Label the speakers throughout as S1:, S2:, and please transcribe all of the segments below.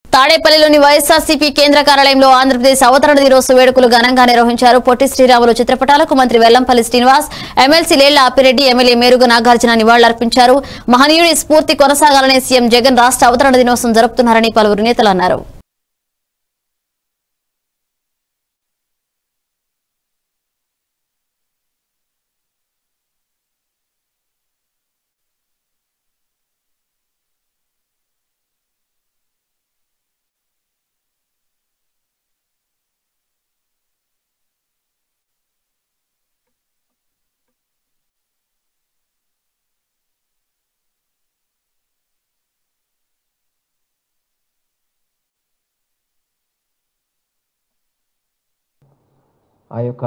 S1: తాడేపల్లిలోని వైఎస్ఆర్సీపీ కేంద్ర కార్యాలయంలో ఆంధ్రప్రదేశ్ అవతరణ దినోత్సవ వేడుకలు ఘనంగా నిర్వహించారు పొట్టి శ్రీరాములు చిత్రపటాలకు మంత్రి వెల్లంపల్లి శ్రీనివాస్ ఎమ్మెల్సీ లేళ్ల అప్పిరెడ్డి ఎమ్మెల్యే మేరుగు నాగార్జున నివాళులర్పించారు మహనీయుడి స్ఫూర్తి కొనసాగాలని సీఎం జగన్ రాష్ట్ర అవతరణ దినోత్సవం జరుపుతున్నారని పలువురు నేతలు అన్నారు
S2: ఆ యొక్క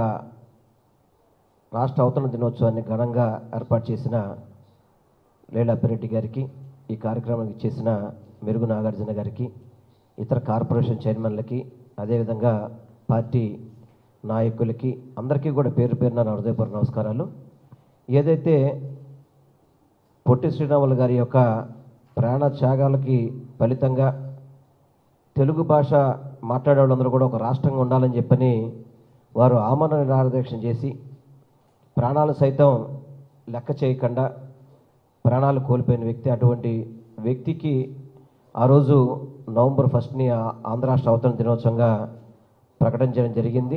S2: రాష్ట్ర అవతరణ దినోత్సవాన్ని ఘనంగా ఏర్పాటు చేసిన లేలా అప్పిరెడ్డి గారికి ఈ కార్యక్రమానికి చేసిన మెరుగు నాగార్జున గారికి ఇతర కార్పొరేషన్ చైర్మన్లకి అదేవిధంగా పార్టీ నాయకులకి అందరికీ కూడా పేరు పేరున నా హృదయపూర్వక నమస్కారాలు ఏదైతే పొట్టి శ్రీరాములు గారి యొక్క ప్రాణ త్యాగాలకి ఫలితంగా తెలుగు భాష మాట్లాడే వాళ్ళందరూ కూడా ఒక రాష్ట్రంగా ఉండాలని చెప్పని వారు ఆమరణ నిరాదీక్షణ చేసి ప్రాణాలు సైతం లెక్క చేయకుండా ప్రాణాలు కోల్పోయిన వ్యక్తి అటువంటి వ్యక్తికి ఆ రోజు నవంబర్ ఫస్ట్ని ఆ- ఆంధ్ర రాష్ట్ర అవతరణ దినోత్సవంగా ప్రకటించడం జరిగింది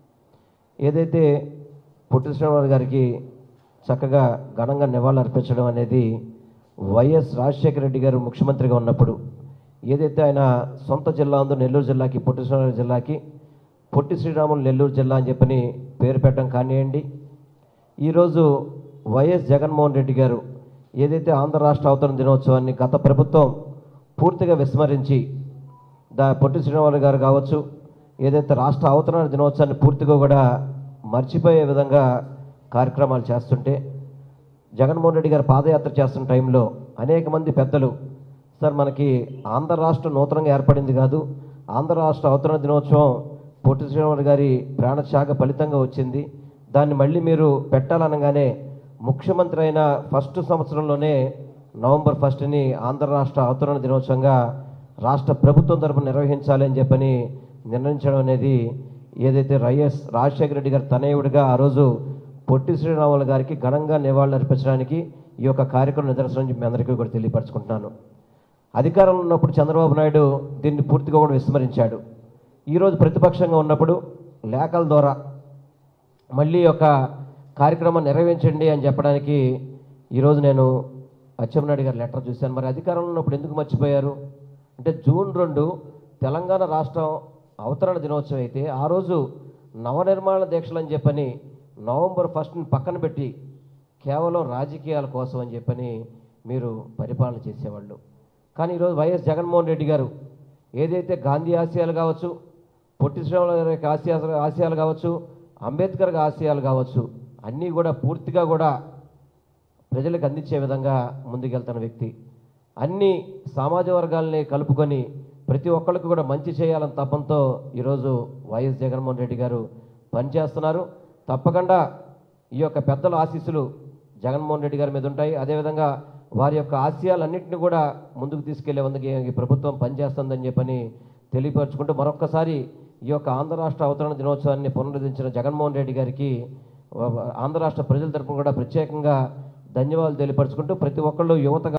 S2: ఏదైతే పొట్టి శ్రీరాములు గారికి చక్కగా ఘనంగా నివాళులు అర్పించడం అనేది వైఎస్ రాజశేఖర రెడ్డి గారు ముఖ్యమంత్రిగా ఉన్నప్పుడు ఏదైతే ఆయన సొంత జిల్లా ఉందో నెల్లూరు జిల్లాకి పొట్టి శ్రీరాములు జిల్లాకి పొట్టి శ్రీరాములు నెల్లూరు జిల్లా అని చెప్పని పేరు పెట్టడం కానివ్వండి ఈరోజు వైఎస్ జగన్మోహన్ రెడ్డి గారు ఏదైతే ఆంధ్ర రాష్ట్ర అవతరణ దినోత్సవాన్ని గత ప్రభుత్వం పూర్తిగా విస్మరించి దా పొట్టి శ్రీరాములు గారు కావచ్చు ఏదైతే రాష్ట్ర అవతరణ దినోత్సవాన్ని పూర్తిగా కూడా మర్చిపోయే విధంగా కార్యక్రమాలు చేస్తుంటే జగన్మోహన్ రెడ్డి గారు పాదయాత్ర చేస్తున్న టైంలో అనేక మంది పెద్దలు సార్ మనకి ఆంధ్ర రాష్ట్రం నూతనంగా ఏర్పడింది కాదు ఆంధ్ర రాష్ట్ర అవతరణ దినోత్సవం పొట్టి శ్రీరాములు గారి ప్రాణత్యాగ ఫలితంగా వచ్చింది దాన్ని మళ్ళీ మీరు పెట్టాలనగానే ముఖ్యమంత్రి అయిన ఫస్ట్ సంవత్సరంలోనే నవంబర్ ఫస్ట్ని ఆంధ్ర రాష్ట్ర అవతరణ దినోత్సవంగా రాష్ట్ర ప్రభుత్వం తరపున నిర్వహించాలి అని చెప్పని నిర్ణయించడం అనేది ఏదైతే వైఎస్ రాజశేఖర రెడ్డి గారి తనయుడిగా ఆ రోజు పొట్టి శ్రీరాములు గారికి ఘనంగా నివాళులు అర్పించడానికి ఈ యొక్క కార్యక్రమం నిదర్శనం చెప్పి మీ అందరికీ కూడా తెలియపరచుకుంటున్నాను అధికారంలో ఉన్నప్పుడు చంద్రబాబు నాయుడు దీన్ని పూర్తిగా కూడా విస్మరించాడు ఈరోజు ప్రతిపక్షంగా ఉన్నప్పుడు లేఖల ద్వారా మళ్ళీ ఒక కార్యక్రమం నిర్వహించండి అని చెప్పడానికి ఈరోజు నేను అచ్చెన్నాయుడు గారి లెటర్ చూశాను మరి అధికారంలో ఉన్నప్పుడు ఎందుకు మర్చిపోయారు అంటే జూన్ రెండు తెలంగాణ రాష్ట్రం అవతరణ దినోత్సవం అయితే ఆ రోజు నవనిర్మాణ దీక్షలు అని చెప్పని నవంబర్ ఫస్ట్ని పక్కన పెట్టి కేవలం రాజకీయాల కోసం అని చెప్పని మీరు పరిపాలన చేసేవాళ్ళు కానీ ఈరోజు వైఎస్ జగన్మోహన్ రెడ్డి గారు ఏదైతే గాంధీ ఆశయాలు కావచ్చు పొట్టి శ్రీరాములు గారి యొక్క ఆశయాలు ఆశయాలు కావచ్చు అంబేద్కర్ గారి ఆశయాలు కావచ్చు అన్నీ కూడా పూర్తిగా కూడా ప్రజలకు అందించే విధంగా ముందుకెళ్తున్న వ్యక్తి అన్ని సామాజిక వర్గాల్ని కలుపుకొని ప్రతి ఒక్కరికి కూడా మంచి చేయాలని తపంతో ఈరోజు వైఎస్ జగన్మోహన్ రెడ్డి గారు పనిచేస్తున్నారు తప్పకుండా ఈ యొక్క పెద్దల ఆశీస్సులు జగన్మోహన్ రెడ్డి గారి మీద ఉంటాయి అదేవిధంగా వారి యొక్క ఆశయాలన్నింటినీ కూడా ముందుకు తీసుకెళ్లే వందకి ఈ ప్రభుత్వం పనిచేస్తుందని చెప్పని తెలియపరచుకుంటూ మరొక్కసారి ఈ యొక్క ఆంధ్ర రాష్ట్ర అవతరణ దినోత్సవాన్ని పునరుద్ధరించిన జగన్మోహన్ రెడ్డి గారికి ఆంధ్ర రాష్ట్ర ప్రజల తరపున కూడా ప్రత్యేకంగా ధన్యవాదాలు తెలియపరచుకుంటూ ప్రతి ఒక్కళ్ళు యువతగా